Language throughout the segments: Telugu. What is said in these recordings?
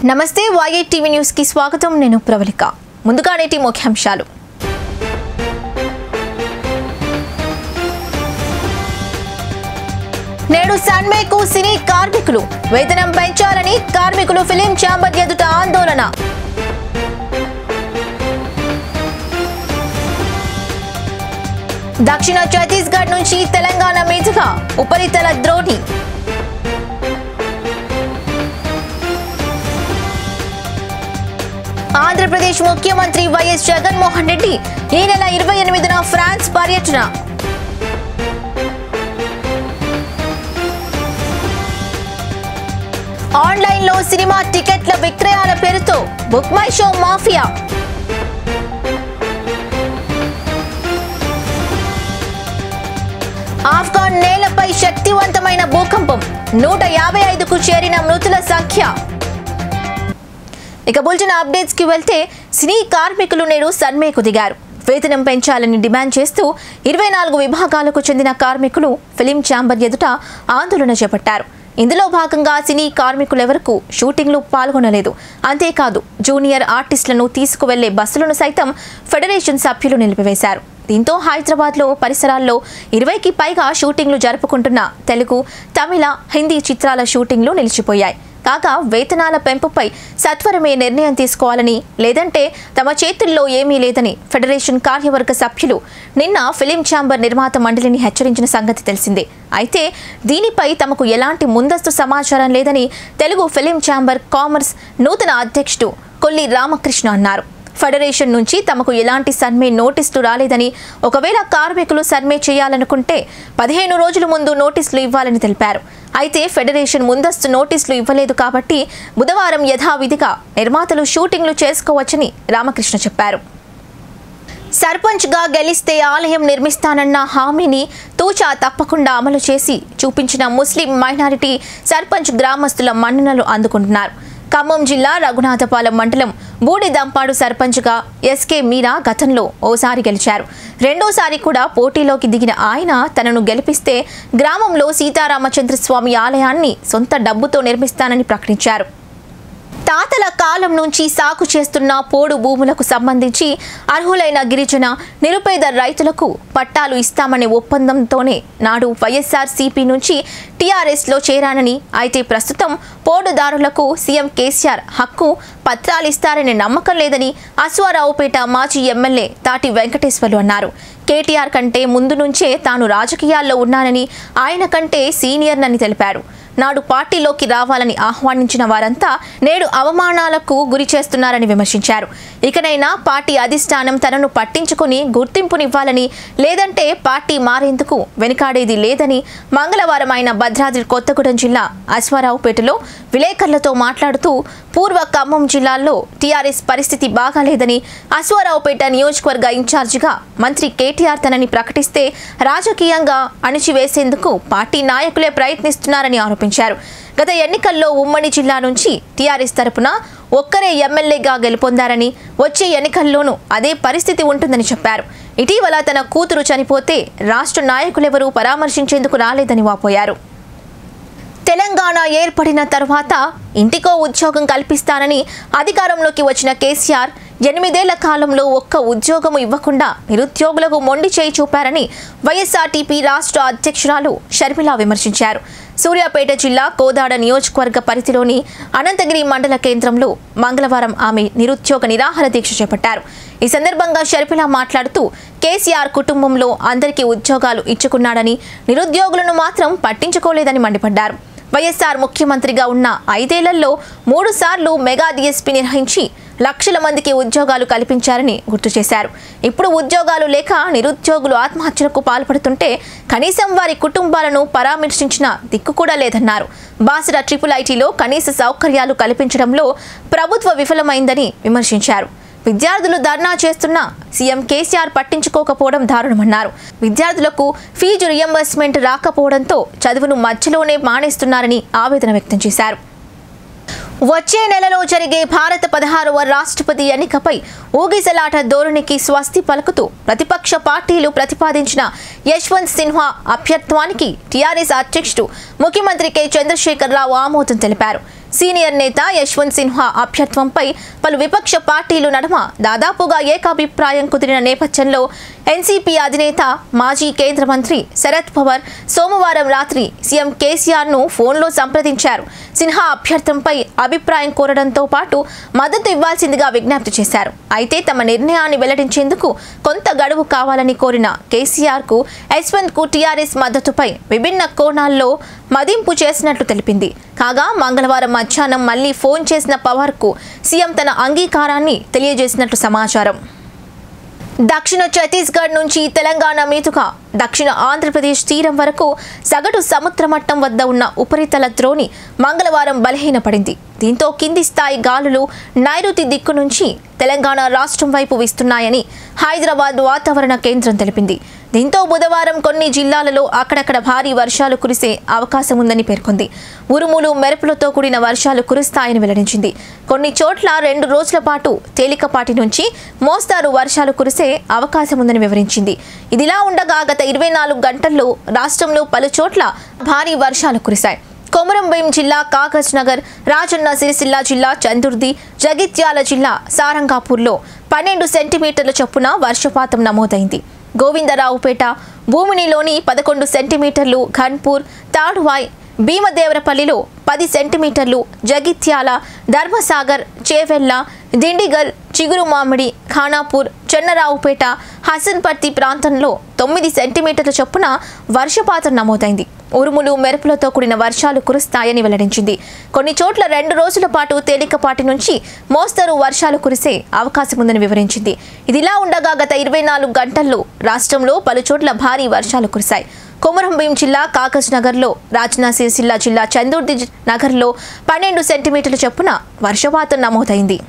నమస్తే వాయే టీవీ న్యూస్ కి స్వాగతం నేను ప్రవళిక ముందుగా నేటి ముఖ్యాంశాలు నేడు సన్మేకు సినీ కార్మికులు వేతనం పెంచాలని కార్మికులు ఫిలిం ఛాంబర్ ఎదుట ఆందోళన దక్షిణ ఛత్తీస్గఢ్ నుంచి తెలంగాణ మీదుగా ఉపరితల ద్రోణి ఆంధ్రప్రదేశ్ ముఖ్యమంత్రి వైఎస్ జగన్మోహన్ రెడ్డి ఈ నెల ఇరవై ఎనిమిదిన ఫ్రాన్స్ పర్యటన ఆన్లైన్లో సినిమా టికెట్ల విక్రయాల పేరుతో book my show mafia Afghan నేలపై శక్తివంతమైన భూకంపం నూట యాభై ఐదుకు చేరిన మృతుల సంఖ్య ఇక బుల్చిన అప్డేట్స్ కి వెళ్తే సినీ కార్మికులు నేడు సన్మేకు దిగారు వేతనం పెంచాలని డిమాండ్ చేస్తూ ఇరవై నాలుగు విభాగాలకు చెందిన కార్మికులు ఫిలిం ఛాంబర్ ఎదుట ఆందోళన చేపట్టారు ఇందులో భాగంగా సినీ కార్మికులెవరకు షూటింగ్లు పాల్గొనలేదు అంతేకాదు జూనియర్ ఆర్టిస్టులను తీసుకువెళ్లే బస్సులను సైతం ఫెడరేషన్ సభ్యులు నిలిపివేశారు దీంతో హైదరాబాద్లో పరిసరాల్లో ఇరవైకి పైగా షూటింగ్లు జరుపుకుంటున్న తెలుగు తమిళ హిందీ చిత్రాల షూటింగ్లు నిలిచిపోయాయి కాగా వేతనాల పెంపుపై సత్వరమే నిర్ణయం తీసుకోవాలని లేదంటే తమ చేతుల్లో ఏమీ లేదని ఫెడరేషన్ కార్యవర్గ సభ్యులు నిన్న ఫిలిం ఛాంబర్ నిర్మాత మండలిని హెచ్చరించిన సంగతి తెలిసిందే అయితే దీనిపై తమకు ఎలాంటి ముందస్తు సమాచారం లేదని తెలుగు ఫిలిం ఛాంబర్ కామర్స్ నూతన అధ్యక్షుడు కొల్లి రామకృష్ణ అన్నారు ఫెడరేషన్ నుంచి తమకు ఎలాంటి సర్మే నోటీసులు రాలేదని ఒకవేళ కార్మికులు సర్మే చేయాలనుకుంటే పదిహేను రోజుల ముందు నోటీసులు ఇవ్వాలని తెలిపారు అయితే ఫెడరేషన్ ముందస్తు నోటీసులు ఇవ్వలేదు కాబట్టి బుధవారం యథావిధిగా నిర్మాతలు షూటింగ్లు చేసుకోవచ్చని రామకృష్ణ చెప్పారు సర్పంచ్గా గెలిస్తే ఆలయం నిర్మిస్తానన్న హామీని తూచా తప్పకుండా అమలు చేసి చూపించిన ముస్లిం మైనారిటీ సర్పంచ్ గ్రామస్తుల మన్ననలు అందుకుంటున్నారు ఖమ్మం జిల్లా రఘునాథపాలెం మండలం బూడిదంపాడు సర్పంచ్గా ఎస్కే మీరా గతంలో ఓసారి గెలిచారు రెండోసారి కూడా పోటీలోకి దిగిన ఆయన తనను గెలిపిస్తే గ్రామంలో సీతారామచంద్రస్వామి ఆలయాన్ని సొంత డబ్బుతో నిర్మిస్తానని ప్రకటించారు తాతల కాలం నుంచి సాగు చేస్తున్న పోడు భూములకు సంబంధించి అర్హులైన గిరిజన నిరుపేద రైతులకు పట్టాలు ఇస్తామనే ఒప్పందంతోనే నాడు వైఎస్ఆర్ సిపి నుంచి టీఆర్ఎస్లో చేరానని అయితే ప్రస్తుతం పోడుదారులకు సీఎం కేసీఆర్ హక్కు పత్రాలు ఇస్తారనే నమ్మకం లేదని అశ్వారావుపేట మాజీ ఎమ్మెల్యే తాటి వెంకటేశ్వర్లు అన్నారు కేటీఆర్ కంటే ముందు నుంచే తాను రాజకీయాల్లో ఉన్నానని ఆయన కంటే సీనియర్నని తెలిపారు నాడు పార్టీలోకి రావాలని ఆహ్వానించిన వారంతా నేడు అవమానాలకు గురి చేస్తున్నారని విమర్శించారు ఇకనైనా పార్టీ అధిష్టానం తనను పట్టించుకుని గుర్తింపునివ్వాలని లేదంటే పార్టీ మారేందుకు వెనుకాడేది లేదని మంగళవారం ఆయన భద్రాద్రి కొత్తగూడెం జిల్లా అశ్వారావుపేటలో విలేకరులతో మాట్లాడుతూ పూర్వ ఖమ్మం జిల్లాల్లో టీఆర్ఎస్ పరిస్థితి బాగాలేదని అశ్వారావుపేట నియోజకవర్గ ఇన్ఛార్జిగా మంత్రి కేటీఆర్ తనని ప్రకటిస్తే రాజకీయంగా అణిచివేసేందుకు పార్టీ నాయకులే ప్రయత్నిస్తున్నారని ఆరోపించారు గత ఎన్నికల్లో ఉమ్మడి జిల్లా నుంచి టీఆర్ఎస్ తరపున ఒక్కరే ఎమ్మెల్యేగా గెలుపొందారని వచ్చే ఎన్నికల్లోనూ అదే పరిస్థితి ఉంటుందని చెప్పారు ఇటీవల తన కూతురు చనిపోతే రాష్ట్ర నాయకులెవరూ పరామర్శించేందుకు రాలేదని వాపోయారు తెలంగాణ ఏర్పడిన తర్వాత ఇంటికో ఉద్యోగం కల్పిస్తానని అధికారంలోకి వచ్చిన కేసీఆర్ ఎనిమిదేళ్ల కాలంలో ఒక్క ఉద్యోగం ఇవ్వకుండా నిరుద్యోగులకు మొండి చేయి చూపారని వైఎస్ఆర్టీపీ రాష్ట్ర అధ్యక్షురాలు షర్మిల విమర్శించారు సూర్యాపేట జిల్లా కోదాడ నియోజకవర్గ పరిధిలోని అనంతగిరి మండల కేంద్రంలో మంగళవారం ఆమె నిరుద్యోగ నిరాహార దీక్ష చేపట్టారు ఈ సందర్భంగా షర్మిల మాట్లాడుతూ కేసీఆర్ కుటుంబంలో అందరికీ ఉద్యోగాలు ఇచ్చుకున్నాడని నిరుద్యోగులను మాత్రం పట్టించుకోలేదని మండిపడ్డారు వైఎస్ఆర్ ముఖ్యమంత్రిగా ఉన్న ఐదేళ్లలో మూడు సార్లు మెగా డిఎస్పీ నిర్వహించి లక్షల మందికి ఉద్యోగాలు కల్పించారని గుర్తు చేశారు ఇప్పుడు ఉద్యోగాలు లేక నిరుద్యోగులు ఆత్మహత్యలకు పాల్పడుతుంటే కనీసం వారి కుటుంబాలను పరామర్శించిన దిక్కు కూడా లేదన్నారు బాసర ట్రిపుల్ ఐటీలో కనీస సౌకర్యాలు కల్పించడంలో ప్రభుత్వ విఫలమైందని విమర్శించారు విద్యార్థులు ధర్నా చేస్తున్నా సీఎం కేసీఆర్ పట్టించుకోకపోవడం దారుణమన్నారు విద్యార్థులకు ఫీజు రియంబర్స్మెంట్ రాకపోవడంతో చదువును మధ్యలోనే మానేస్తున్నారని ఆవేదన వ్యక్తం చేశారు వచ్చే నెలలో జరిగే భారత పదహారవ రాష్ట్రపతి ఎన్నికపై ఊగిసలాట ధోరణికి స్వస్తి పలుకుతూ ప్రతిపక్ష పార్టీలు ప్రతిపాదించిన యశ్వంత్ సిన్హా అభ్యర్థానికి టీఆర్ఎస్ అధ్యక్షుడు ముఖ్యమంత్రి కె చంద్రశేఖరరావు ఆమోదం తెలిపారు సీనియర్ నేత యశ్వంత్ సిన్హా అభ్యర్థంపై పలు విపక్ష పార్టీలు నడుమ దాదాపుగా ఏకాభిప్రాయం కుదిరిన నేపథ్యంలో ఎన్సీపీ అధినేత మాజీ కేంద్ర మంత్రి శరద్ పవార్ సోమవారం రాత్రి సీఎం కేసీఆర్ ను ఫోన్లో సంప్రదించారు సిన్హా అభ్యర్థంపై అభిప్రాయం కోరడంతో పాటు మద్దతు ఇవ్వాల్సిందిగా విజ్ఞప్తి చేశారు అయితే తమ నిర్ణయాన్ని వెల్లడించేందుకు కొంత గడువు కావాలని కోరిన కేసీఆర్ కు యశ్వంత్ కు టీఆర్ఎస్ మద్దతుపై విభిన్న కోణాల్లో మదింపు చేసినట్లు తెలిపింది కాగా మంగళవారం మధ్యాహ్నం మళ్లీ ఫోన్ చేసిన పవార్ కు సీఎం తన అంగీకారాన్ని తెలియజేసినట్లు సమాచారం దక్షిణ ఛత్తీస్గఢ్ నుంచి తెలంగాణ మీదుగా దక్షిణ ఆంధ్రప్రదేశ్ తీరం వరకు సగటు సముద్ర మట్టం వద్ద ఉన్న ఉపరితల ద్రోణి మంగళవారం బలహీనపడింది దీంతో కింది స్థాయి గాలులు నైరుతి దిక్కు నుంచి తెలంగాణ రాష్ట్రం వైపు వీస్తున్నాయని హైదరాబాద్ వాతావరణ కేంద్రం తెలిపింది దీంతో బుధవారం కొన్ని జిల్లాలలో అక్కడక్కడ భారీ వర్షాలు కురిసే అవకాశం ఉందని పేర్కొంది ఉరుములు మెరుపులతో కూడిన వర్షాలు కురుస్తాయని వెల్లడించింది కొన్ని చోట్ల రెండు రోజుల పాటు తేలికపాటి నుంచి మోస్తారు వర్షాలు కురిసే అవకాశం ఉందని వివరించింది ఇదిలా ఉండగా గత ఇరవై నాలుగు గంటల్లో రాష్ట్రంలో పలు చోట్ల భారీ వర్షాలు కురిశాయి కొమరంభీం జిల్లా కాగజ్ నగర్ రాజన్న సిరిసిల్ల జిల్లా చందుర్ది జగిత్యాల జిల్లా సారంగాపూర్లో పన్నెండు సెంటీమీటర్ల చొప్పున వర్షపాతం నమోదైంది గోవిందరావుపేట భూమినిలోని పదకొండు సెంటీమీటర్లు ఘన్పూర్ తాడువాయ్ భీమదేవరపల్లిలో పది సెంటీమీటర్లు జగిత్యాల ధర్మసాగర్ చేవెల్ల దిండిగల్ చిగురు మామిడి ఖానాపూర్ చెన్నరావుపేట హసన్పర్తి ప్రాంతంలో తొమ్మిది సెంటీమీటర్ల చొప్పున వర్షపాతం నమోదైంది ఉరుములు మెరుపులతో కూడిన వర్షాలు కురుస్తాయని వెల్లడించింది కొన్ని చోట్ల రెండు రోజుల పాటు తేలికపాటి నుంచి మోస్తరు వర్షాలు కురిసే అవకాశం ఉందని వివరించింది ఇదిలా ఉండగా గత ఇరవై నాలుగు గంటల్లో రాష్ట్రంలో పలు చోట్ల భారీ వర్షాలు కురిశాయి కొమరంభీం జిల్లా కాగజ్ నగర్లో రాజనా సిరిసిల్ల జిల్లా చందుర్ది జి- నగర్లో పన్నెండు సెంటీమీటర్ల చొప్పున వర్షపాతం నమోదైంది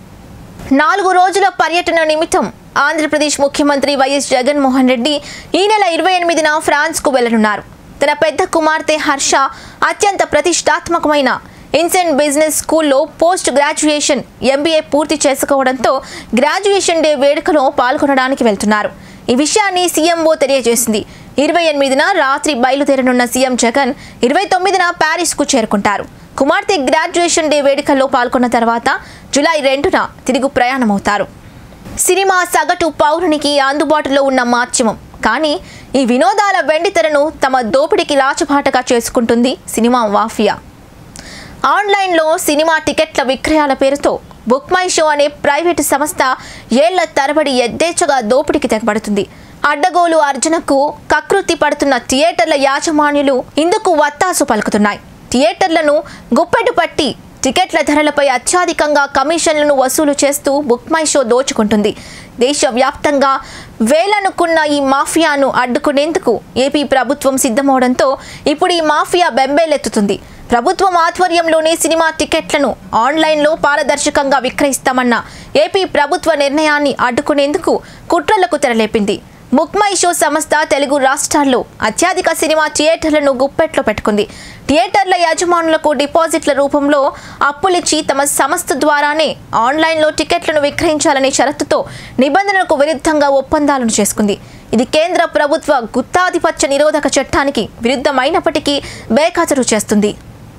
నాలుగు రోజుల పర్యటన నిమిత్తం ఆంధ్రప్రదేశ్ ముఖ్యమంత్రి వైఎస్ జగన్మోహన్ రెడ్డి ఈ నెల ఇరవై ఎనిమిదిన ఫ్రాన్స్కు వెళ్లనున్నారు తన పెద్ద కుమార్తె హర్ష అత్యంత ప్రతిష్టాత్మకమైన ఇన్సెంట్ బిజినెస్ స్కూల్లో పోస్ట్ గ్రాడ్యుయేషన్ ఎంబీఏ పూర్తి చేసుకోవడంతో గ్రాడ్యుయేషన్ డే వేడుకలో పాల్గొనడానికి వెళ్తున్నారు ఈ విషయాన్ని సీఎంఓ తెలియజేసింది ఇరవై ఎనిమిదిన రాత్రి బయలుదేరనున్న సీఎం జగన్ ఇరవై తొమ్మిదిన ప్యారిస్కు చేరుకుంటారు కుమార్తె గ్రాడ్యుయేషన్ డే వేడుకల్లో పాల్గొన్న తర్వాత జూలై రెండున తిరుగు ప్రయాణమవుతారు సినిమా సగటు పౌరునికి అందుబాటులో ఉన్న మాధ్యమం కానీ ఈ వినోదాల వెండితెరను తమ దోపిడికి లాచపాటగా చేసుకుంటుంది సినిమా మాఫియా ఆన్లైన్లో సినిమా టికెట్ల విక్రయాల పేరుతో బుక్ మై షో అనే ప్రైవేటు సంస్థ ఏళ్ల తరబడి యథేచ్ఛగా దోపిడీకి తెగబడుతుంది అడ్డగోలు అర్జునకు కకృతి పడుతున్న థియేటర్ల యాజమాన్యులు ఇందుకు వత్తాసు పలుకుతున్నాయి థియేటర్లను గుప్పెటు పట్టి టికెట్ల ధరలపై అత్యధికంగా కమిషన్లను వసూలు చేస్తూ బుక్ మై షో దోచుకుంటుంది దేశవ్యాప్తంగా వేలనుకున్న ఈ మాఫియాను అడ్డుకునేందుకు ఏపీ ప్రభుత్వం సిద్ధమవడంతో ఇప్పుడు ఈ మాఫియా బెంబేలెత్తుతుంది ప్రభుత్వం ఆధ్వర్యంలోనే సినిమా టికెట్లను ఆన్లైన్లో పారదర్శకంగా విక్రయిస్తామన్న ఏపీ ప్రభుత్వ నిర్ణయాన్ని అడ్డుకునేందుకు కుట్రలకు తెరలేపింది బుక్ మై షో సంస్థ తెలుగు రాష్ట్రాల్లో అత్యధిక సినిమా థియేటర్లను గుప్పెట్లో పెట్టుకుంది థియేటర్ల యజమానులకు డిపాజిట్ల రూపంలో అప్పులిచ్చి తమ సంస్థ ద్వారానే ఆన్లైన్లో టికెట్లను విక్రయించాలనే షరతుతో నిబంధనలకు విరుద్ధంగా ఒప్పందాలను చేసుకుంది ఇది కేంద్ర ప్రభుత్వ గుత్తాధిపత్య నిరోధక చట్టానికి విరుద్ధమైనప్పటికీ బేఖాతరు చేస్తుంది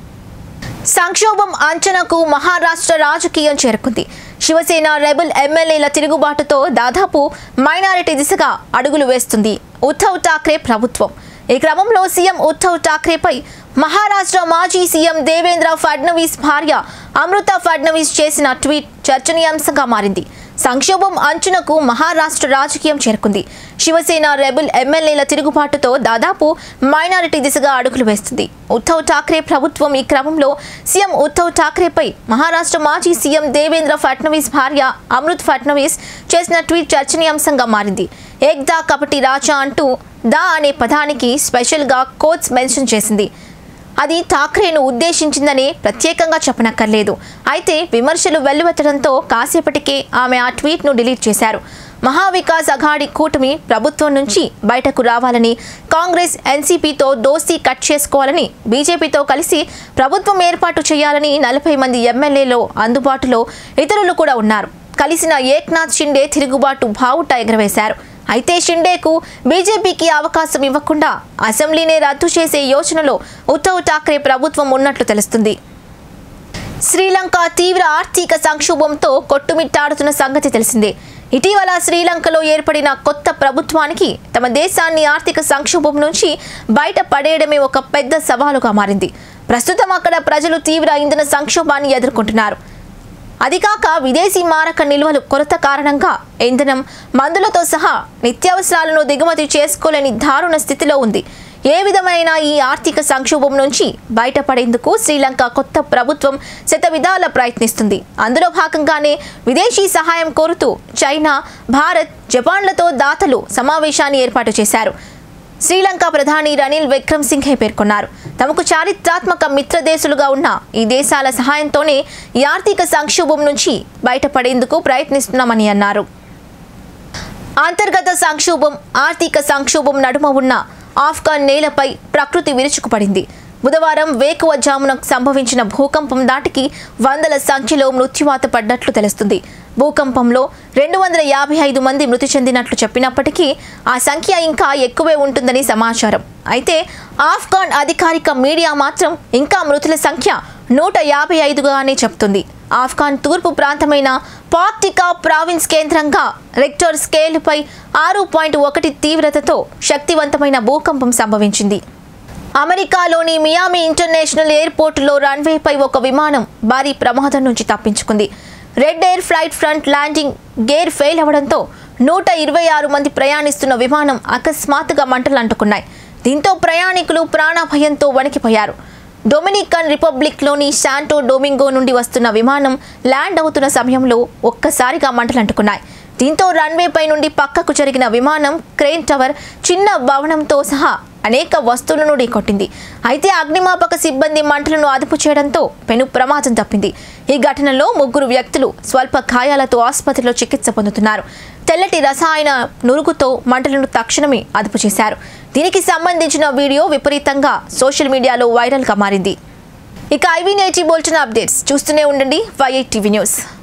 సంక్షోభం అంచనాకు మహారాష్ట్ర రాజకీయం చేరుకుంది శివసేన రెబల్ ఎమ్మెల్యేల తిరుగుబాటుతో దాదాపు మైనారిటీ దిశగా అడుగులు వేస్తుంది ఉద్ధవ్ ఠాక్రే ప్రభుత్వం ఈ క్రమంలో సీఎం ఉద్ధవ్ ఠాక్రేపై మహారాష్ట్ర మాజీ సీఎం దేవేంద్ర ఫడ్నవీస్ భార్య అమృత ఫడ్నవీస్ చేసిన ట్వీట్ చర్చనీయాంశంగా మారింది సంక్షోభం అంచునకు మహారాష్ట్ర రాజకీయం చేరుకుంది శివసేన రెబల్ ఎమ్మెల్యేల తిరుగుబాటుతో దాదాపు మైనారిటీ దిశగా అడుగులు వేస్తుంది ఉద్ధవ్ ఠాక్రే ప్రభుత్వం ఈ క్రమంలో సీఎం ఉద్ధవ్ ఠాక్రేపై మహారాష్ట్ర మాజీ సీఎం దేవేంద్ర ఫడ్నవీస్ భార్య అమృత్ ఫడ్నవీస్ చేసిన ట్వీట్ చర్చనీయాంశంగా మారింది ఏక్దా కపటి రాజా అంటూ దా అనే పదానికి స్పెషల్గా కోట్స్ మెన్షన్ చేసింది అది ఠాక్రేను ఉద్దేశించిందని ప్రత్యేకంగా చెప్పనక్కర్లేదు అయితే విమర్శలు వెల్లువెత్తడంతో కాసేపటికే ఆమె ఆ ట్వీట్ను డిలీట్ చేశారు మహావికాస్ అఘాడి కూటమి ప్రభుత్వం నుంచి బయటకు రావాలని కాంగ్రెస్ ఎన్సీపీతో దోస్తీ కట్ చేసుకోవాలని బీజేపీతో కలిసి ప్రభుత్వం ఏర్పాటు చేయాలని నలభై మంది ఎమ్మెల్యేలో అందుబాటులో ఇతరులు కూడా ఉన్నారు కలిసిన ఏక్నాథ్ షిండే తిరుగుబాటు బావుట ఎగరవేశారు అయితే షిండేకు బీజేపీకి అవకాశం ఇవ్వకుండా అసెంబ్లీనే రద్దు చేసే యోచనలో ఉద్ధవ్ ఠాక్రే ప్రభుత్వం ఉన్నట్లు తెలుస్తుంది శ్రీలంక తీవ్ర ఆర్థిక సంక్షోభంతో కొట్టుమిట్టాడుతున్న సంగతి తెలిసిందే ఇటీవల శ్రీలంకలో ఏర్పడిన కొత్త ప్రభుత్వానికి తమ దేశాన్ని ఆర్థిక సంక్షోభం నుంచి బయట పడేయడమే ఒక పెద్ద సవాలుగా మారింది ప్రస్తుతం అక్కడ ప్రజలు తీవ్ర ఇంధన సంక్షోభాన్ని ఎదుర్కొంటున్నారు అదికాక విదేశీ మారక నిల్వలు కొరత కారణంగా ఇంధనం మందులతో సహా నిత్యావసరాలను దిగుమతి చేసుకోలేని దారుణ స్థితిలో ఉంది ఏ విధమైన ఈ ఆర్థిక సంక్షోభం నుంచి బయటపడేందుకు శ్రీలంక కొత్త ప్రభుత్వం శతవిధాల ప్రయత్నిస్తుంది అందులో భాగంగానే విదేశీ సహాయం కోరుతూ చైనా భారత్ జపాన్లతో దాతలు సమావేశాన్ని ఏర్పాటు చేశారు శ్రీలంక ప్రధాని రనిల్ విక్రమ్ సింఘే పేర్కొన్నారు తమకు చారిత్రాత్మక మిత్రదేశులుగా ఉన్న ఈ దేశాల సహాయంతోనే ఈ ఆర్థిక సంక్షోభం నుంచి బయటపడేందుకు ప్రయత్నిస్తున్నామని అన్నారు అంతర్గత సంక్షోభం ఆర్థిక సంక్షోభం నడుమ ఉన్న ఆఫ్ఘన్ నేలపై ప్రకృతి విరుచుకుపడింది బుధవారం వేకువజామున సంభవించిన భూకంపం దాటికి వందల సంఖ్యలో మృత్యువాత పడ్డట్లు తెలుస్తుంది భూకంపంలో రెండు వందల యాభై ఐదు మంది మృతి చెందినట్లు చెప్పినప్పటికీ ఆ సంఖ్య ఇంకా ఎక్కువే ఉంటుందని సమాచారం అయితే ఆఫ్ఘాన్ అధికారిక మీడియా మాత్రం ఇంకా మృతుల సంఖ్య నూట యాభై ఐదుగానే చెప్తుంది ఆఫ్ఘాన్ తూర్పు ప్రాంతమైన పాక్టికా ప్రావిన్స్ కేంద్రంగా రెక్టర్ స్కేల్పై ఆరు పాయింట్ ఒకటి తీవ్రతతో శక్తివంతమైన భూకంపం సంభవించింది అమెరికాలోని మియామి ఇంటర్నేషనల్ ఎయిర్పోర్టులో రన్వేపై ఒక విమానం భారీ ప్రమాదం నుంచి తప్పించుకుంది Red Air flight front landing gear fail అవడంతో నూట ఇరవై ఆరు మంది ప్రయాణిస్తున్న విమానం అకస్మాత్తుగా మంటలు అంటుకున్నాయి దీంతో ప్రయాణికులు ప్రాణభయంతో వణికిపోయారు డొమినికన్ రిపబ్లిక్లోని శాంటో డొమింగో నుండి వస్తున్న విమానం ల్యాండ్ అవుతున్న సమయంలో ఒక్కసారిగా మంటలు అంటుకున్నాయి దీంతో రన్వేపై నుండి పక్కకు జరిగిన విమానం క్రెయిన్ టవర్ చిన్న భవనంతో సహా అనేక వస్తువులను ఢీకొట్టింది అయితే అగ్నిమాపక సిబ్బంది మంటలను అదుపు చేయడంతో పెను ప్రమాదం తప్పింది ఈ ఘటనలో ముగ్గురు వ్యక్తులు స్వల్ప గాయాలతో ఆసుపత్రిలో చికిత్స పొందుతున్నారు తెల్లటి రసాయన నురుగుతో మంటలను తక్షణమే అదుపు చేశారు దీనికి సంబంధించిన వీడియో విపరీతంగా సోషల్ మీడియాలో వైరల్గా మారింది ఇక ఐవీ నేటి బోల్టన్ అప్డేట్స్ చూస్తూనే ఉండండి వై టీవీ న్యూస్